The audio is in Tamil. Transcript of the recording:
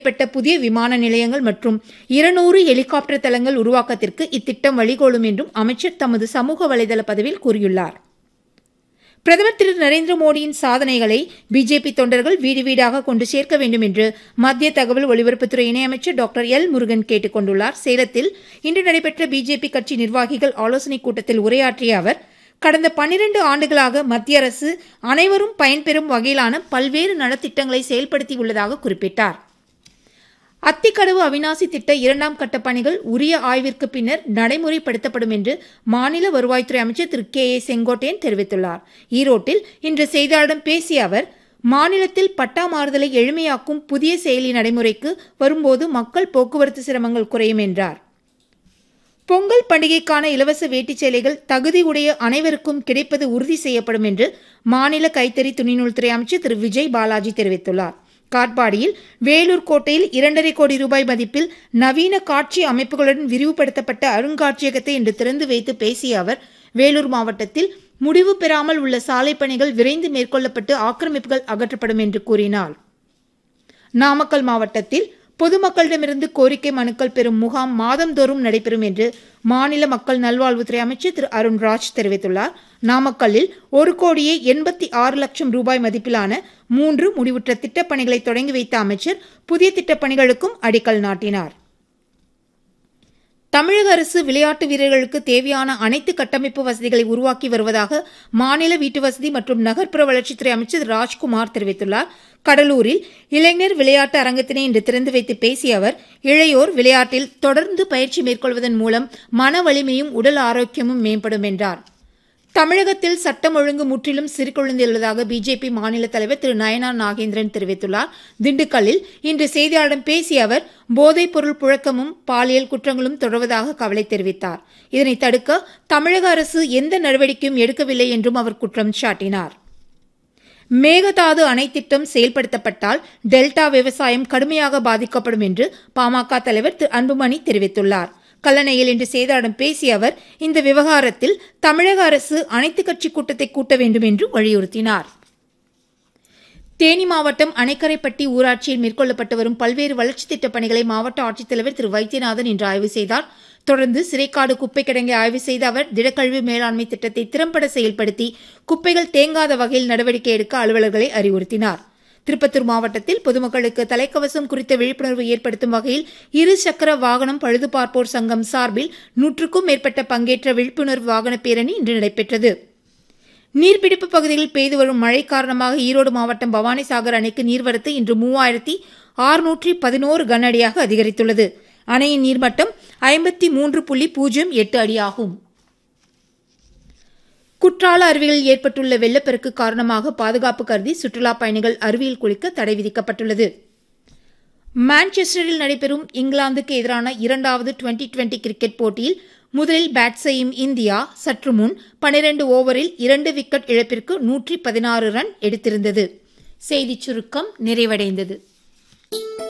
பெற்ற புதிய விமான நிலையங்கள் மற்றும் இருநூறு ஹெலிகாப்டர் தளங்கள் உருவாக்கத்திற்கு இத்திட்டம் வழிகோலும் என்றும் அமைச்சர் தமது சமூக வலைதள பதிவில் கூறியுள்ளார் பிரதமர் திரு நரேந்திர மோடியின் சாதனைகளை பிஜேபி தொண்டர்கள் வீடு வீடாக கொண்டு சேர்க்க வேண்டும் என்று மத்திய தகவல் ஒலிபரப்புத்துறை இணையமைச்சர் டாக்டர் எல் முருகன் கேட்டுக் கொண்டுள்ளார் சேலத்தில் இன்று நடைபெற்ற பிஜேபி கட்சி நிர்வாகிகள் ஆலோசனைக் கூட்டத்தில் உரையாற்றிய அவர் கடந்த பன்னிரண்டு ஆண்டுகளாக மத்திய அரசு அனைவரும் பயன்பெறும் வகையிலான பல்வேறு நலத்திட்டங்களை செயல்படுத்தியுள்ளதாக குறிப்பிட்டார் அத்திக்கடவு அவினாசி திட்ட இரண்டாம் கட்ட பணிகள் உரிய ஆய்விற்கு பின்னர் நடைமுறைப்படுத்தப்படும் என்று மாநில வருவாய்த்துறை அமைச்சர் திரு கே ஏ செங்கோட்டையன் தெரிவித்துள்ளார் ஈரோட்டில் இன்று செய்தியாளர்களிடம் பேசிய அவர் மாநிலத்தில் பட்டா மாறுதலை எளிமையாக்கும் புதிய செயலி நடைமுறைக்கு வரும்போது மக்கள் போக்குவரத்து சிரமங்கள் குறையும் என்றார் பொங்கல் பண்டிகைக்கான இலவச வேட்டிச் சேலைகள் தகுதியுடைய அனைவருக்கும் கிடைப்பது உறுதி செய்யப்படும் என்று மாநில கைத்தறி துணிநூல்துறை அமைச்சர் திரு விஜய் பாலாஜி தெரிவித்துள்ளார் காட்பாடியில் வேலூர் கோட்டையில் இரண்டரை கோடி ரூபாய் மதிப்பில் நவீன காட்சி அமைப்புகளுடன் விரிவுபடுத்தப்பட்ட அருங்காட்சியகத்தை இன்று திறந்து வைத்து பேசிய அவர் வேலூர் மாவட்டத்தில் முடிவு பெறாமல் உள்ள சாலை பணிகள் விரைந்து மேற்கொள்ளப்பட்டு ஆக்கிரமிப்புகள் அகற்றப்படும் என்று கூறினார் நாமக்கல் மாவட்டத்தில் பொதுமக்களிடமிருந்து கோரிக்கை மனுக்கள் பெறும் முகாம் மாதந்தோறும் நடைபெறும் என்று மாநில மக்கள் நல்வாழ்வுத்துறை அமைச்சர் திரு அருண்ராஜ் தெரிவித்துள்ளார் நாமக்கல்லில் ஒரு கோடியே எண்பத்தி ஆறு லட்சம் ரூபாய் மதிப்பிலான மூன்று முடிவுற்ற திட்டப் பணிகளை தொடங்கி வைத்த அமைச்சர் புதிய திட்டப் பணிகளுக்கும் அடிக்கல் நாட்டினார் தமிழக அரசு விளையாட்டு வீரர்களுக்கு தேவையான அனைத்து கட்டமைப்பு வசதிகளை உருவாக்கி வருவதாக மாநில வீட்டுவசதி மற்றும் நகர்ப்புற வளர்ச்சித்துறை அமைச்சர் ராஜ்குமார் தெரிவித்துள்ளார் கடலூரில் இளைஞர் விளையாட்டு அரங்கத்தினை இன்று திறந்து வைத்து பேசிய அவர் இளையோர் விளையாட்டில் தொடர்ந்து பயிற்சி மேற்கொள்வதன் மூலம் மன வலிமையும் உடல் ஆரோக்கியமும் மேம்படும் என்றார் தமிழகத்தில் சட்டம் ஒழுங்கு முற்றிலும் சீர்குலைந்துள்ளதாக பிஜேபி மாநில தலைவர் திரு நயனார் நாகேந்திரன் தெரிவித்துள்ளார் திண்டுக்கல்லில் இன்று செய்தியாளரிடம் பேசிய அவர் போதைப் பொருள் புழக்கமும் பாலியல் குற்றங்களும் தொடர்வதாக கவலை தெரிவித்தார் இதனை தடுக்க தமிழக அரசு எந்த நடவடிக்கையும் எடுக்கவில்லை என்றும் அவர் குற்றம் சாட்டினார் மேகதாது அணை திட்டம் செயல்படுத்தப்பட்டால் டெல்டா விவசாயம் கடுமையாக பாதிக்கப்படும் என்று பாமக தலைவர் திரு அன்புமணி தெரிவித்துள்ளார் கல்லணையில் இன்று செய்தியாளர்களிடம் பேசிய அவர் இந்த விவகாரத்தில் தமிழக அரசு அனைத்துக் கட்சி கூட்டத்தை கூட்ட வேண்டும் என்று வலியுறுத்தினார் தேனி மாவட்டம் அணைக்கரைப்பட்டி ஊராட்சியில் மேற்கொள்ளப்பட்டு வரும் பல்வேறு வளர்ச்சித் திட்டப் பணிகளை மாவட்ட ஆட்சித்தலைவர் திரு வைத்தியநாதன் இன்று ஆய்வு செய்தார் தொடர்ந்து சிறைக்காடு குப்பை கிடங்கை ஆய்வு செய்த அவர் திடக்கழிவு மேலாண்மை திட்டத்தை திறம்பட செயல்படுத்தி குப்பைகள் தேங்காத வகையில் நடவடிக்கை எடுக்க அலுவலர்களை அறிவுறுத்தினார் திருப்பத்தூர் மாவட்டத்தில் பொதுமக்களுக்கு தலைக்கவசம் குறித்த விழிப்புணர்வு ஏற்படுத்தும் வகையில் இரு சக்கர வாகனம் பழுது பார்ப்போர் சங்கம் சார்பில் நூற்றுக்கும் மேற்பட்ட பங்கேற்ற விழிப்புணர்வு வாகன பேரணி இன்று நடைபெற்றது நீர்பிடிப்பு பகுதிகளில் பெய்து வரும் மழை காரணமாக ஈரோடு மாவட்டம் பவானிசாகர் அணைக்கு நீர்வரத்து இன்று மூவாயிரத்தி ஆறுநூற்றி பதினோரு கன அடியாக அதிகரித்துள்ளது அணையின் நீர்மட்டம் ஐம்பத்தி மூன்று புள்ளி பூஜ்ஜியம் எட்டு அடியாகும் குற்றால அருவிகளில் ஏற்பட்டுள்ள வெள்ளப்பெருக்கு காரணமாக பாதுகாப்பு கருதி சுற்றுலாப் பயணிகள் அருவியில் குளிக்க தடை விதிக்கப்பட்டுள்ளது மான்செஸ்டரில் நடைபெறும் இங்கிலாந்துக்கு எதிரான இரண்டாவது டுவெண்டி டுவெண்டி கிரிக்கெட் போட்டியில் முதலில் பேட் செய்யும் இந்தியா சற்று முன் பனிரண்டு ஓவரில் இரண்டு விக்கெட் இழப்பிற்கு நூற்றி பதினாறு ரன் எடுத்திருந்தது செய்திச் சுருக்கம் நிறைவடைந்தது